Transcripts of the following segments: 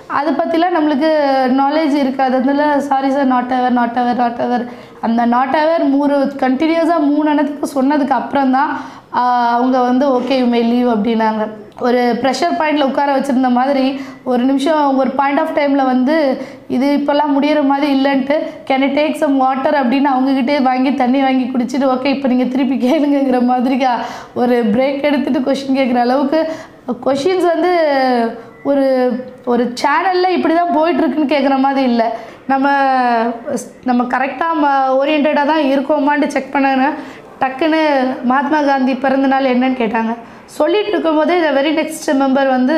அதை பற்றிலாம் நம்மளுக்கு நாலேஜ் இருக்காததுனால sorry sir not ever not ever not ever அந்த நாட் எவர் மூணு கண்டினியூஸாக மூணு இடத்துக்கு சொன்னதுக்கு அப்புறம் தான் அவங்க வந்து ஓகே யூ மே லீவ் அப்படின்னாங்க ஒரு ப்ரெஷர் பாயிண்டில் உட்கார வச்சுருந்த மாதிரி ஒரு நிமிஷம் ஒரு பாயிண்ட் ஆஃப் டைமில் வந்து இது இப்போல்லாம் முடியிற மாதிரி இல்லைன்ட்டு can I take some water அப்படின்னு அவங்கக்கிட்டே வாங்கி தண்ணி வாங்கி குடிச்சிட்டு ஓகே இப்போ நீங்கள் திருப்பி கேளுங்கிற மாதிரி ஒரு பிரேக் எடுத்துகிட்டு கொஷின் கேட்குற அளவுக்கு கொஷின்ஸ் வந்து ஒரு ஒரு சேனலில் இப்படி தான் போயிட்டுருக்குன்னு கேட்குற மாதிரி இல்லை நம்ம நம்ம கரெக்டாக ஓரியன்டாக தான் இருக்கோமான்னு செக் பண்ணேன்னு டக்குன்னு மகாத்மா காந்தி பிறந்த நாள் என்னன்னு கேட்டாங்க சொல்லிட்டு இருக்கும்போதே இந்த வெரி நெக்ஸ்ட் மெம்பர் வந்து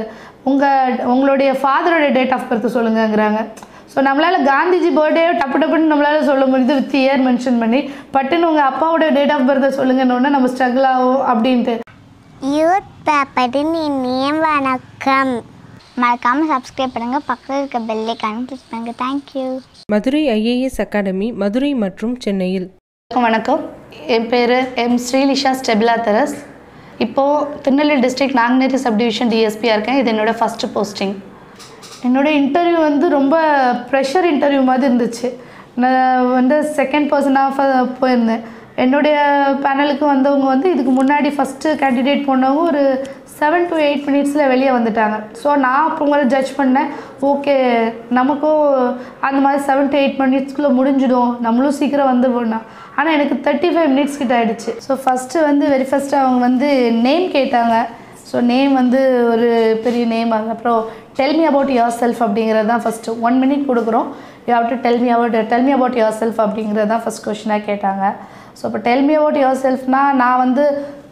உங்கள் உங்களுடைய ஃபாதரோட டேட் ஆஃப் பர்த் சொல்லுங்கங்கிறாங்க ஸோ நம்மளால் காந்திஜி பர்த்டே டப்பு டப்புன்னு நம்மளால் சொல்ல முடியுது வித் இயர் மென்ஷன் பண்ணி பட்டுன்னு உங்கள் அப்பாவோட டேட் ஆஃப் பர்த்தை சொல்லுங்கன்னு நம்ம ஸ்ட்ரகிள் ஆகும் அப்படின்ட்டு யூத் பேப்பரின் இனிய வணக்கம் மறக்காமல் சப்ஸ்கிரைப் பண்ணுங்கள் பக்கத்தில் இருக்க பெல்லைக்கான கிளிக் பண்ணுங்கள் thank you Madurai IAS academy Madurai மற்றும் சென்னையில் வணக்கம் வணக்கம் என் பேர் எம் ஸ்ரீலிஷா ஸ்டெபிலா தெரஸ் இப்போது திருநெல்வேலி டிஸ்ட்ரிக்ட் நாங்குநேரி சப்டிவிஷன் டிஎஸ்பியாக இருக்கேன் இது என்னோடய ஃபஸ்ட்டு போஸ்டிங் என்னோடய இன்டர்வியூ வந்து ரொம்ப ப்ரெஷர் இன்டர்வியூ மாதிரி இருந்துச்சு நான் வந்து செகண்ட் பர்சனாக போயிருந்தேன் என்னுடைய பேனலுக்கு வந்தவங்க வந்து இதுக்கு முன்னாடி ஃபஸ்ட்டு கேண்டிடேட் போனவங்க ஒரு செவன் டு எயிட் மினிட்ஸில் வெளியே வந்துட்டாங்க ஸோ நான் அப்போ உங்களை ஜட்ஜ் பண்ணேன் ஓகே நமக்கும் அந்த மாதிரி செவன் டு எயிட் மினிட்ஸ்க்குள்ளே முடிஞ்சிடும் நம்மளும் சீக்கிரம் வந்துடுவோம்னா ஆனால் எனக்கு தேர்ட்டி ஃபைவ் மினிட்ஸ் கிட்ட ஆகிடுச்சு ஸோ ஃபஸ்ட்டு வந்து வெரி ஃபஸ்ட்டு அவங்க வந்து நேம் கேட்டாங்க ஸோ நேம் வந்து ஒரு பெரிய நேம் அப்புறம் tell me about yourself அப்படிங்கிறது தான் ஃபஸ்ட்டு ஒன் மினிட் கொடுக்குறோம் you have to tell me about tell me about yourself அப்படிங்கிறது தான் ஃபஸ்ட் கொஷினாக கேட்டாங்க ஸோ இப்போ டெல் மீ அபவுட் யுவர் செல்ஃப்னால் நான் வந்து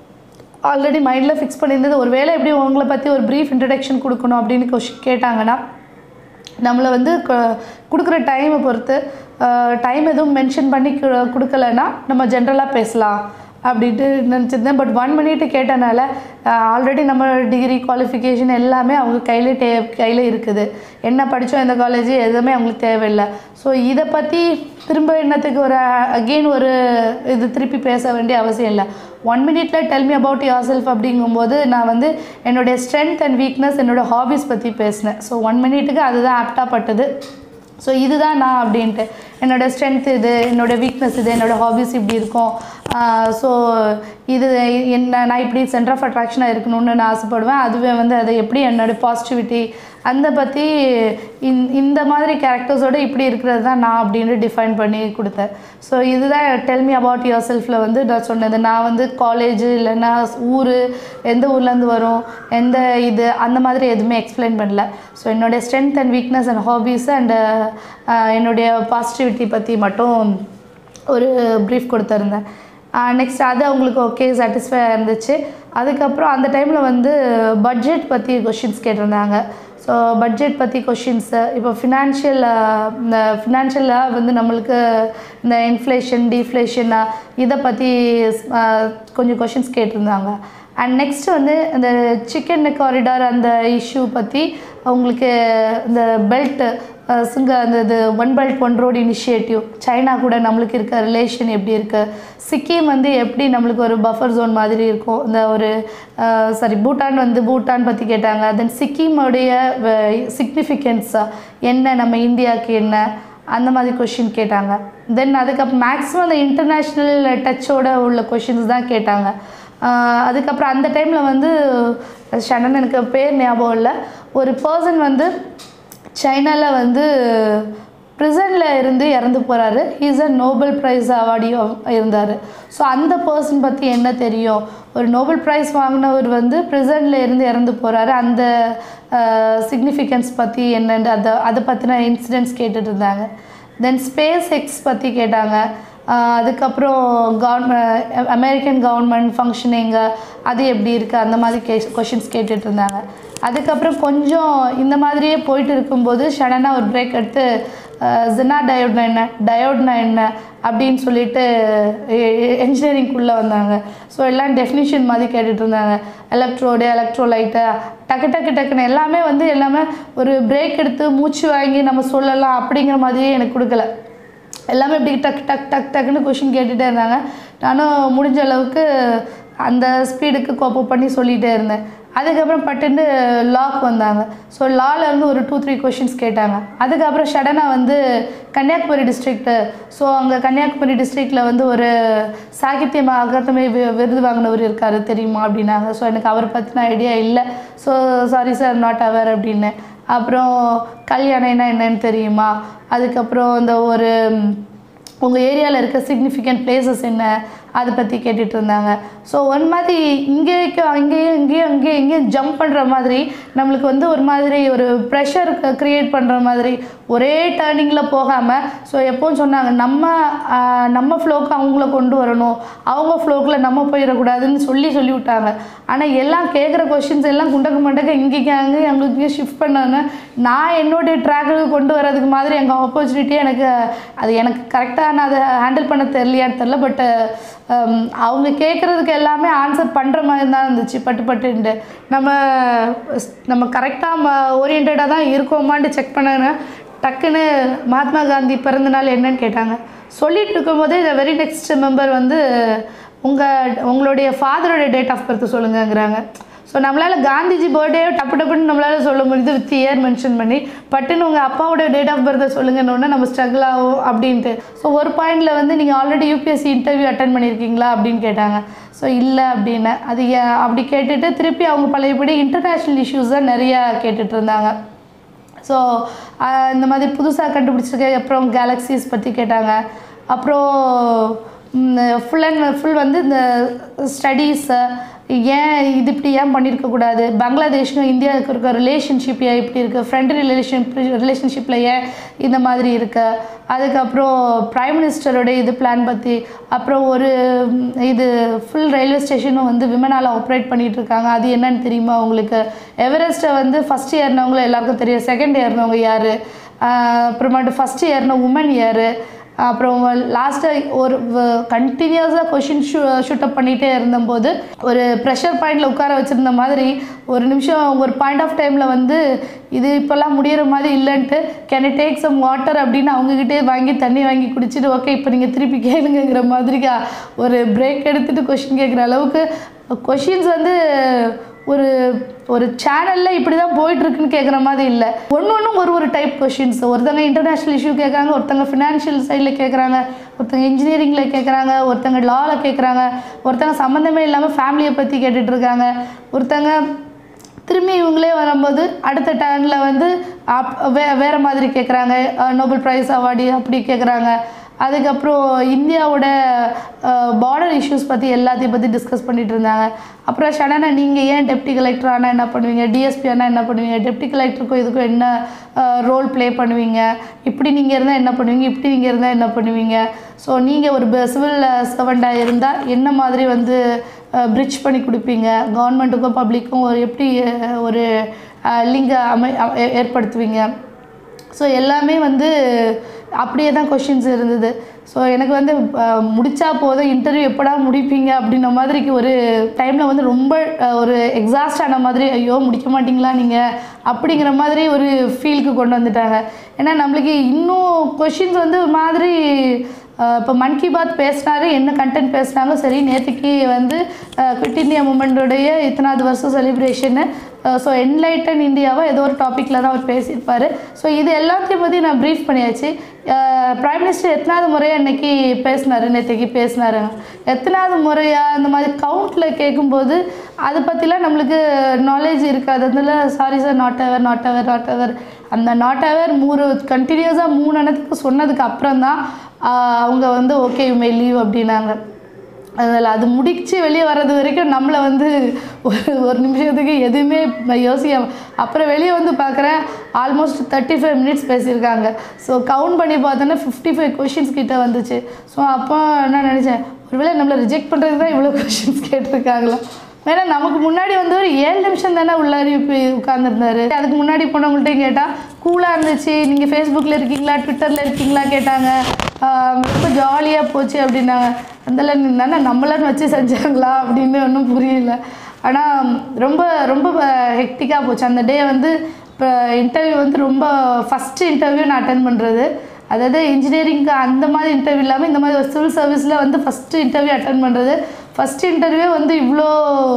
ஆல்ரெடி மைண்டில் ஃபிக்ஸ் பண்ணியிருந்தது ஒரு வேளை எப்படி உங்களை பற்றி ஒரு ப்ரீஃப் இன்ட்ரடக்ஷன் கொடுக்கணும் அப்படின்னு கொஷின் கேட்டாங்கன்னா நம்மளை வந்து க- கொடுக்குற டைமை பொறுத்து டைம் எதுவும் மென்ஷன் பண்ணி கு- கொடுக்கலன்னா நம்ம ஜென்ரலாக பேசலாம் அப்படின்ட்டு நினச்சிருந்தேன் பட் ஒன் மினிட் கேட்டனால ஆல்ரெடி நம்ம டிகிரி குவாலிஃபிகேஷன் எல்லாமே அவங்க கையில் டே கையில் இருக்குது என்ன படித்தோம் எந்த காலேஜ் எதுவுமே அவங்களுக்கு தேவையில்லை ஸோ இதை பற்றி திரும்ப என்னத்துக்கு ஒரு அகெயின் ஒரு இது திருப்பி பேச வேண்டிய அவசியம் இல்லை ஒன் மினிட்ல tell me about yourself அப்படிங்கும்போது நான் வந்து என்னுடைய ஸ்ட்ரென்த் அண்ட் வீக்னஸ் என்னோட ஹாபிஸ் பற்றி பேசினேன் ஸோ ஒன் மினிட்டுக்கு அதுதான் ஆப்டாக பட்டது ஸோ இதுதான் நான் அப்படின்ட்டு என்னோட ஸ்ட்ரென்த் இது என்னோட வீக்னஸ் இது என்னோட ஹாபிஸ் இப்படி இருக்கும் ஸோ இது என்ன நான் இப்படி சென்டர் ஆஃப் அட்ராக்ஷனாக இருக்கணும்னு நான் ஆசைப்படுவேன் அதுவே வந்து அதை எப்படி என்னோட பாசிட்டிவிட்டி அந்த பற்றி இந் இந்த மாதிரி கேரக்டர்ஸோட இப்படி இருக்கிறது தான் நான் அப்படின்னு டிஃபைன் பண்ணி கொடுத்தேன் ஸோ இதுதான் டெல் மீ அபவுட் யுவர் செல்ஃபில் வந்து நான் சொன்னது நான் வந்து காலேஜ் இல்லைன்னா ஊர் எந்த ஊர்லேருந்து வரும் எந்த இது அந்த மாதிரி எதுவுமே எக்ஸ்பிளைன் பண்ணல ஸோ என்னுடைய strength and weakness and hobbies and என்னுடைய பாசிட்டிவிட்டி பற்றி மட்டும் ஒரு ப்ரீஃப் கொடுத்துருந்தேன் நெக்ஸ்ட் அது அவங்களுக்கு ஓகே சாட்டிஸ்ஃபையாக இருந்துச்சு அதுக்கப்புறம் அந்த டைமில் வந்து பட்ஜெட் பற்றி கொஷின்ஸ் கேட்டிருந்தாங்க ஸோ பட்ஜெட் பற்றி கொஷின்ஸு இப்போ ஃபினான்ஷியல் இந்த ஃபினான்ஷியலாக வந்து நம்மளுக்கு இந்த இன்ஃப்ளேஷன் டீஃப்ளேஷன் இதை பற்றி கொஞ்சம் கொஷின்ஸ் கேட்டிருந்தாங்க அண்ட் நெக்ஸ்ட் வந்து இந்த சிக்கன் காரிடார் அந்த இஷ்யூ பற்றி அவங்களுக்கு இந்த பெல்ட் சிங்க அந்த இது one belt one road initiative China கூட நம்மளுக்கு இருக்க ரிலேஷன் எப்படி இருக்குது சிக்கிம் வந்து எப்படி நம்மளுக்கு ஒரு பஃபர் ஜோன் மாதிரி இருக்கும் இந்த ஒரு சாரி பூட்டான் வந்து பூட்டான் பற்றி கேட்டாங்க தென் சிக்கிமுடைய சிக்னிஃபிகன்ஸ் என்ன நம்ம இந்தியாவுக்கு என்ன அந்த மாதிரி கொஷின் கேட்டாங்க தென் அதுக்கப்புறம் மேக்ஸிமம் அந்த இன்டர்நேஷ்னல் டச்சோட உள்ள கொஷின்ஸ் தான் கேட்டாங்க ஆஹ் அதுக்கப்புறம் அந்த டைமில் வந்து ஷனன் எனக்கு பேர் ஞாபகம் இல்லை ஒரு பர்சன் வந்து சைனாவில் வந்து ப்ரிசனில் இருந்து இறந்து போகிறாரு இஸ் அ நோபல் ப்ரைஸ் அவார்டியும் இருந்தார் ஸோ அந்த பர்சன் பற்றி என்ன தெரியும் ஒரு நோபல் ப்ரைஸ் வாங்கினவர் வந்து ப்ரிசனில் இருந்து இறந்து போகிறாரு அந்த சிக்னிஃபிகன்ஸ் பற்றி என்னன்னு அதை அதை பற்றின இன்சிடென்ட்ஸ் கேட்டுட்டு இருந்தாங்க தென் ஸ்பேஸ் எக்ஸ் பற்றி கேட்டாங்க ஆஹ் அதுக்கப்புறம் கவர்மெண்ட் அமெரிக்கன் கவர்மெண்ட் ஃபங்க்ஷனிங்கு அது எப்படி இருக்குது அந்த மாதிரி கே கொஷின்ஸ் கேட்டுட்டு இருந்தாங்க அதுக்கப்புறம் கொஞ்சம் இந்த மாதிரியே போயிட்டு இருக்கும்போது சடனாக ஒரு பிரேக் எடுத்து ஜினா டயோட்னா என்ன டயோட்னா என்ன அப்படின்னு சொல்லிட்டு என்ஜினியரிங்குள்ளே வந்தாங்க ஸோ எல்லாம் டெஃபினிஷன் மாதிரி கேட்டுட்டு இருந்தாங்க எலக்ட்ரோடு எலக்ட்ரோலைட்டு டக்கு டக்கு டக்குன்னு எல்லாமே வந்து எல்லாமே ஒரு பிரேக் எடுத்து மூச்சு வாங்கி நம்ம சொல்லலாம் அப்படிங்கிற மாதிரியே எனக்கு கொடுக்கல எல்லாமே இப்படி டக் டக் டக் டக்குன்னு கொஷின் கேட்டுகிட்டே இருந்தாங்க நானும் முடிஞ்ச அளவுக்கு அந்த ஸ்பீடுக்கு கோப்பப் பண்ணி சொல்லிகிட்டே இருந்தேன் அதுக்கப்புறம் பட்டுன்னு லாக்கு வந்தாங்க ஸோ லாவில் இருந்து ஒரு டூ த்ரீ கொஷின்ஸ் கேட்டாங்க அதுக்கப்புறம் சடனாக வந்து கன்னியாகுமரி டிஸ்ட்ரிக்ட்டு ஸோ அங்கே கன்னியாகுமரி டிஸ்ட்ரிக்டில் வந்து ஒரு சாகித்ய அகாதமி வி- விருது வாங்கினவர் இருக்கார் தெரியுமா அப்படின்னாங்க ஸோ எனக்கு அவரை பற்றின ஐடியா இல்லை ஸோ சாரி சார் நாட் அவர் அப்படின்னு அப்புறம் கல்யாணம்னா என்னன்னு தெரியுமா அதுக்கப்புறம் இந்த ஒரு உங்கள் ஏரியாவில் இருக்க சிக்னிஃபிகண்ட் பிளேசஸ் என்ன அதை பற்றி கேட்டுட்டு இருந்தாங்க ஸோ ஒரு மாதிரி இங்கேயும் அங்கேயும் இங்கேயும் அங்கேயும் இங்கேயும் ஜம்ப் பண்ணுற மாதிரி நம்மளுக்கு வந்து ஒரு மாதிரி ஒரு ப்ரெஷர் க்ரியேட் பண்ணுற மாதிரி ஒரே டேர்னிங்கில் போகாமல் ஸோ எப்போவும் சொன்னாங்க நம்ம ஆஹ், நம்ம ஃப்ளோக்கு அவங்கள கொண்டு வரணும் அவங்க ஃப்ளோக்கில் நம்ம போயிடக்கூடாதுன்னு சொல்லி சொல்லி விட்டாங்க ஆனால் எல்லாம் கேட்குற கொஷின்ஸ் எல்லாம் குண்டக்க மண்டக்க இங்கேக்கு அங்கே எங்களுக்கு ஷிஃப்ட் பண்ணாங்க நான் என்னுடைய ட்ராக்கு கொண்டு வரதுக்கு மாதிரி எங்கள் ஆப்பர்ச்சுனிட்டி எனக்கு அது எனக்கு கரெக்டாக நான் அதை ஹேண்டில் பண்ண தெரியலையான்னு தெரில பட் அவங்க கேட்குறதுக்கு எல்லாமே ஆன்சர் பண்ணுற மாதிரி தான் இருந்துச்சு பட்டு பட்டுன்ட்டு நம்ம நம்ம கரெக்டாக ஓரியன்டாக தான் இருக்கோமான்ட்டு செக் பண்ணேன்னு டக்குன்னு மகாத்மா காந்தி பிறந்த நாள் என்னன்னு கேட்டாங்க சொல்லிட்டு இருக்கும்போதே இந்த வெரி நெக்ஸ்ட் மெம்பர் வந்து உங்கள் உங்களுடைய ஃபாதரோட டேட் ஆஃப் பர்த் சொல்லுங்கங்கிறாங்க ஸோ நம்மளால் காந்திஜி பர்த்டே டப்பு டப்புன்னு நம்மளால் சொல்ல முடியுது வித் இயர் மென்ஷன் பண்ணி பட்டுன்னு உங்கள் அப்பாவோட டேட் ஆஃப் பர்த்தை சொல்லுங்கன்னு நம்ம ஸ்ட்ரகிள் ஆகும் அப்படின்ட்டு ஸோ ஒரு பாயிண்டில் வந்து நீங்கள் ஆல்ரெடி யூபிஎஸ்சி இன்டர்வியூ அட்டன் பண்ணியிருக்கீங்களா அப்படின்னு கேட்டாங்க ஸோ இல்லை அப்படின்னு அது ஏன் அப்படி கேட்டுட்டு திருப்பி அவங்க பழையபடி இன்டர்நேஷ்னல் இஷ்யூஸ் தான் நிறையா கேட்டுட்டு இருந்தாங்க ஸோ இந்த மாதிரி புதுசாக கண்டுபிடிச்சிருக்க அப்புறம் கேலக்ஸிஸ் பற்றி கேட்டாங்க அப்புறம் ஃபுல் அண்ட் ஃபுல் வந்து இந்த ஸ்டடீஸு ஏன் இது இப்படி ஏன் பண்ணியிருக்கக்கூடாது பங்களாதேஷ்க்கும் இந்தியாவுக்கு இருக்க ரிலேஷன்ஷிப் ஏன் இப்படி இருக்குது ஃப்ரெண்ட் ரிலேஷன் ரிலேஷன்ஷிப்பில் ஏன் இந்த மாதிரி இருக்கு அதுக்கப்புறம் ப்ரைம் மினிஸ்டரோட இது பிளான் பற்றி அப்புறம் ஒரு ம், இது ஃபுல் ரயில்வே ஸ்டேஷனும் வந்து விமனால் ஆப்ரேட் பண்ணிட்டு இருக்காங்க அது என்னன்னு தெரியுமா உங்களுக்கு எவரெஸ்ட்டை வந்து ஃபஸ்ட் ஏறினவங்கள எல்லாருக்கும் தெரியும் செகண்ட் ஏறினவங்க யார் அப்புறமேட்டு ஃபஸ்ட் ஏறின உமன் யார் அப்புறம் லாஸ்ட்டாக ஒரு கண்டினியூஸாக கொஷின் ஷூ ஷூட்டப் பண்ணிகிட்டே இருந்தபோது ஒரு ப்ரெஷர் பாயிண்டில் உட்கார வச்சுருந்த மாதிரி ஒரு நிமிஷம் ஒரு பாயிண்ட் ஆஃப் டைமில் வந்து இது இப்போல்லாம் முடியிற மாதிரி இல்லைன்ட்டு கேன் டேக் சம் வாட்டர் அப்படின்னு அவங்கக்கிட்டே வாங்கி தண்ணி வாங்கி குடிச்சிட்டு ஓகே இப்போ நீங்கள் திருப்பி கேளுங்கிற மாதிரி ஒரு பிரேக் எடுத்துகிட்டு கொஷின் கேட்குற அளவுக்கு கொஷின்ஸ் வந்து ஒரு ஒரு சேனலில் இப்படி தான் போயிட்டுருக்குன்னு கேட்குற மாதிரி இல்லை ஒன்று ஒன்றும் ஒரு ஒரு டைப் கொஷின்ஸ் ஒருத்தங்க இன்டர்நேஷ்னல் இஷ்யூ கேட்குறாங்க ஒருத்தங்க ஃபினான்ஷியல் சைடில் கேட்குறாங்க ஒருத்தங்க இன்ஜினியரிங்கில் கேட்குறாங்க ஒருத்தங்க லாவில் கேட்குறாங்க ஒருத்தங்க சம்மந்தமே இல்லாமல் ஃபேமிலியை பற்றி கேட்டுட்டு இருக்காங்க ஒருத்தங்க திரும்பி இவங்களே வரும்போது அடுத்த டர்னில் வந்து அப் வே வேறு மாதிரி கேட்குறாங்க நோபல் ப்ரைஸ் அவார்டு அப்படி கேட்குறாங்க அதுக்கப்புறம் இந்தியாவோட பார்டர் இஷ்யூஸ் பற்றி எல்லாத்தையும் பற்றி டிஸ்கஸ் பண்ணிட்டு இருந்தாங்க அப்புறம் சடனாக நீங்கள் ஏன் டெப்டி கலெக்டர் ஆனால் என்ன பண்ணுவீங்க டிஎஸ்பி ஆனால் என்ன பண்ணுவீங்க டெப்டி கலெக்டருக்கும் இதுக்கும் என்ன ரோல் ப்ளே பண்ணுவீங்க இப்படி நீங்கள் இருந்தால் என்ன பண்ணுவீங்க இப்படி நீங்கள் இருந்தால் என்ன பண்ணுவீங்க ஸோ நீங்கள் ஒரு சிவில் சர்வெண்ட்டாக இருந்தால் என்ன மாதிரி வந்து பிரிட்ஜ் பண்ணி கொடுப்பீங்க கவர்மெண்ட்டுக்கும் பப்ளிக்கும் ஒரு எப்படி அஹ், ஒரு லிங்க அமை அ- ஏ- ஏற்படுத்துவீங்க ஸோ எல்லாமே வந்து அப்படியே தான் கொஷின்ஸ் இருந்தது ஸோ எனக்கு வந்து அஹ், முடிச்சா போதும் இன்டர்வியூ எப்படா முடிப்பீங்க அப்படின்ன மாதிரிக்கு ஒரு டைமில் வந்து ரொம்ப அஹ், ஒரு எக்ஸாஸ்ட் ஆன மாதிரி ஐயோ முடிக்க மாட்டீங்களா நீங்கள் அப்படிங்கிற மாதிரி ஒரு ஃபீலுக்கு கொண்டு வந்துட்டாங்க ஏன்னா நம்மளுக்கு இன்னும் கொஷின்ஸ் வந்து ஒரு மாதிரி இப்போ மன் கி பாத் பேசினாரு என்ன கண்டென்ட் பேசினாலும் சரி நேற்றுக்கு வந்து குவிட் இந்தியா மூமெண்ட்டோடைய இத்தனாவது வருஷம் செலிப்ரேஷனு ஸோ என்லைட்டன் இந்தியாவை ஏதோ ஒரு டாப்பிக்கில் தான் அவர் பேசியிருப்பார் ஸோ இது எல்லாத்தையும் பற்றி நான் ப்ரீஃப் பண்ணியாச்சு ப்ரைம் மினிஸ்டர் எத்தனாவது முறையாக இன்னைக்கு பேசினாரு நேற்றுக்கு பேசினாரு எத்தனாவது முறையாக இந்த மாதிரி கவுண்டில் கேட்கும்போது அதை பற்றிலாம் நம்மளுக்கு நாலேஜ் இருக்காது அதில் sorry sir not ever not ever not ever அந்த நாட் எவர் மூணு கண்டினியூஸாக மூணு இடத்துக்கு சொன்னதுக்கு அப்புறம் தான் அவங்க வந்து ஓகே யூ மே லீவ் அப்படின்னாங்க அதில் அது முடிச்சு வெளியே வர்றது வரைக்கும் நம்மளை வந்து ஒரு ஒரு நிமிஷத்துக்கு எதுவுமே யோசிக்க அப்புறம் வெளியே வந்து பார்க்குறேன் ஆல்மோஸ்ட் தேர்ட்டி ஃபைவ் மினிட்ஸ் பேசியிருக்காங்க ஸோ கவுண்ட் பண்ணி பார்த்தோன்னா ஃபிஃப்டி ஃபைவ் கொஷின்ஸ் கிட்ட வந்துச்சு ஸோ அப்போ என்ன நினச்சேன் ஒருவேளை நம்மளை ரிஜெக்ட் பண்ணுறதுக்கு தான் இவ்வளோ கொஷின்ஸ் கேட்டிருக்காங்களா ஏன்னா நமக்கு முன்னாடி வந்து ஒரு ஏழு நிமிஷம் தானே உள்ளாரி போய் உட்காந்துருந்தாரு அதுக்கு முன்னாடி போனவங்கள்ட்டையும் கேட்டால் கூலாக இருந்துச்சு நீங்கள் ஃபேஸ்புக்கில் இருக்கீங்களா ட்விட்டரில் இருக்கீங்களா கேட்டாங்க ஆஹ் ரொம்ப ஜாலியாக போச்சு அப்படின்னாங்க அதெல்லாம் தானே நம்மளான்னு வச்சு செஞ்சாங்களா அப்படின்னு ஒன்றும் புரியல ஆனால் ரொம்ப ரொம்ப ஹெக்டிக்காக போச்சு அந்த டே வந்து இப்போ இன்டர்வியூ வந்து ரொம்ப ஃபஸ்ட்டு இன்டர்வியூ நான் அட்டன் பண்ணுறது அதாவது இன்ஜினியரிங்க்கு அந்த மாதிரி இன்டர்வியூ இல்லாமல் இந்த மாதிரி ஒரு சிவில் சர்வீஸில் வந்து ஃபஸ்ட்டு இன்டர்வியூ அட்டன் பண்ணுறது ஃபஸ்ட் இன்டர்வியூ வந்து இவ்வளோ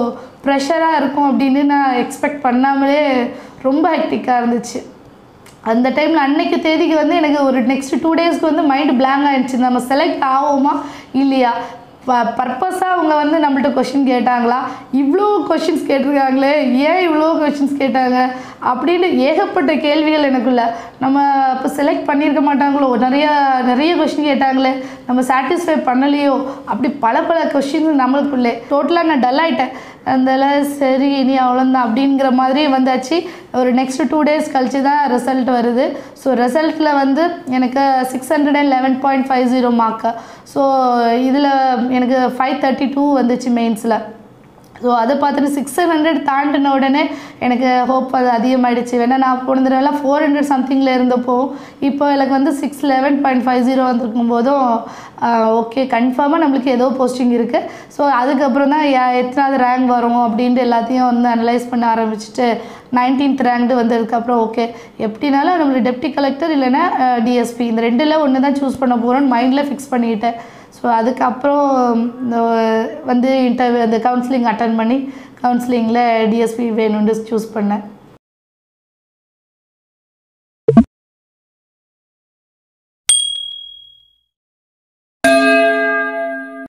ப்ரெஷராக இருக்கும் அப்படின்னு நான் எக்ஸ்பெக்ட் பண்ணாமலே ரொம்ப ஹெக்டிக்காக இருந்துச்சு அந்த டைமில் அன்னைக்கு தேதிக்கு வந்து எனக்கு ஒரு நெக்ஸ்ட் டூ டேஸ்க்கு வந்து மைண்டு blank ஆயிடுச்சு நம்ம செலக்ட் ஆவோமா இல்லையா பர்பஸாக அவங்க வந்து நம்மள்ட்ட கொஷின் கேட்டாங்களா இவ்வளோ கொஷின்ஸ் கேட்டிருக்காங்களே ஏன் இவ்வளோ கொஷின்ஸ் கேட்டாங்க அப்படின்னு ஏகப்பட்ட கேள்விகள் எனக்குள்ள நம்ம இப்போ செலக்ட் பண்ணியிருக்க மாட்டாங்களோ நிறையா நிறைய கொஷின் கேட்டாங்களே நம்ம சாட்டிஸ்ஃபை பண்ணலையோ அப்படி பல பல கொஷின்ஸ் நம்மளுக்குள்ளே டோட்டலாக நான் டல் ஆகிட்டேன் அதனால சரி இனி அவ்வளோதான் அப்படிங்கிற மாதிரி வந்தாச்சு ஒரு நெக்ஸ்ட் டூ டேஸ் கழிச்சு தான் ரிசல்ட் வருது ஸோ ரிசல்ட்டில் வந்து எனக்கு six hundred and eleven point five zero mark so இதில் எனக்கு ஃபைவ் தேர்ட்டி டூ வந்துச்சு மெயின்ஸில் ஸோ அதை பார்த்துட்டு சிக்ஸ் ஹண்ட்ரட் தாண்டின உடனே எனக்கு ஹோப் அது அதிகமாகிடுச்சு வேணா நான் போன தடவைலாம் ஃபோர் ஹண்ட்ரட் சம்திங்கில் இருந்தப்போ இப்போ எனக்கு வந்து six eleven point five zero வந்திருக்கும் போதும் ஓகே கன்ஃபார்மாக நம்மளுக்கு ஏதோ போஸ்டிங் இருக்குது ஸோ அதுக்கப்புறம் தான் யா- எத்தனாவது ரேங்க் வரும் அப்படின்ட்டு எல்லாத்தையும் வந்து அனலைஸ் பண்ண ஆரம்பிச்சுட்டு நைன்டீன்த் ரேங்க்டு வந்ததுக்கப்புறம் ஓகே எப்படினாலும் நம்மளுக்கு டெப்டி கலெக்டர் இல்லைன்னா டிஎஸ்பி இந்த ரெண்டில் ஒன்று தான் சூஸ் பண்ண போகிறோன்னு மைண்டில் ஃபிக்ஸ் பண்ணிக்கிட்டேன் ஸோ அதுக்கப்புறம் இந்த வந்து இன்டர்வியூ அந்த கவுன்சிலிங் அட்டன் பண்ணி கவுன்சிலிங்கில் டிஎஸ்பி வேணும்னு சூஸ் பண்ணேன்